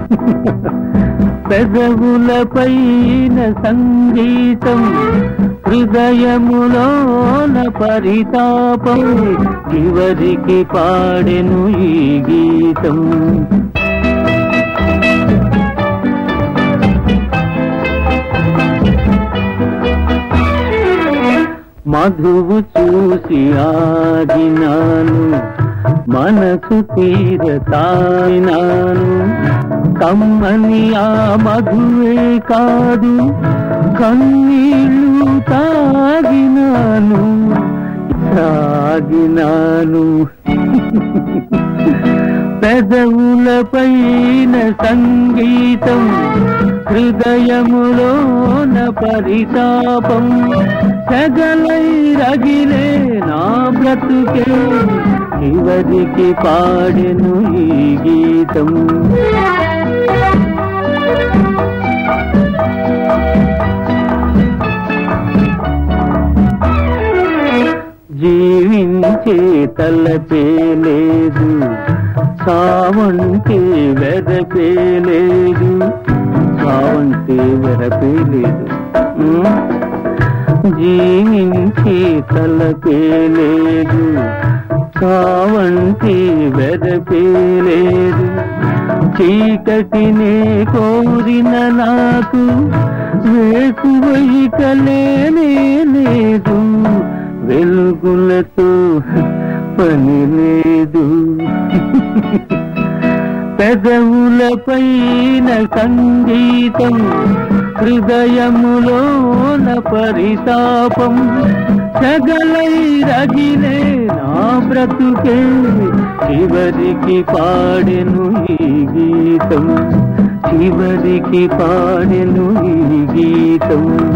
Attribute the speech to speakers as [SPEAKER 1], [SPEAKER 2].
[SPEAKER 1] పెదవులపైన సంగీతం హృదయములోన పరితాపం చివరికి పాడెను ఈ గీతం మధువు చూసి ఆగినాను మనసు తీర తాయినాను కమ్మని ఆ మధువే కాదు కన్నీళ్ళు తాగినాను తాగినాను పెదవులపైన సంగీతం హృదయములోన పరితాపం సెగలై రగిలే నా బ్రతుకే చివరికి పాడెను ఈ గీతం జీవించే తలపే లేదు సావంటే వెరపే లేదు సావంటే వెరపే లేదు ఉమ్. జీవించే తలపే లేదు సావంటే వెరపే లేదు చీకటినే కోరిన నాకు వేకువైక లేనే లేదు వెలుగులతో పని లేదు పెదవులపైన సంగీతం హృదయములోన పరితాపం సగలై రగిలే నా బ్రతుకే చివరికి పాడెను ఈ గీతం చివరికి పాడెను ఈ గీతం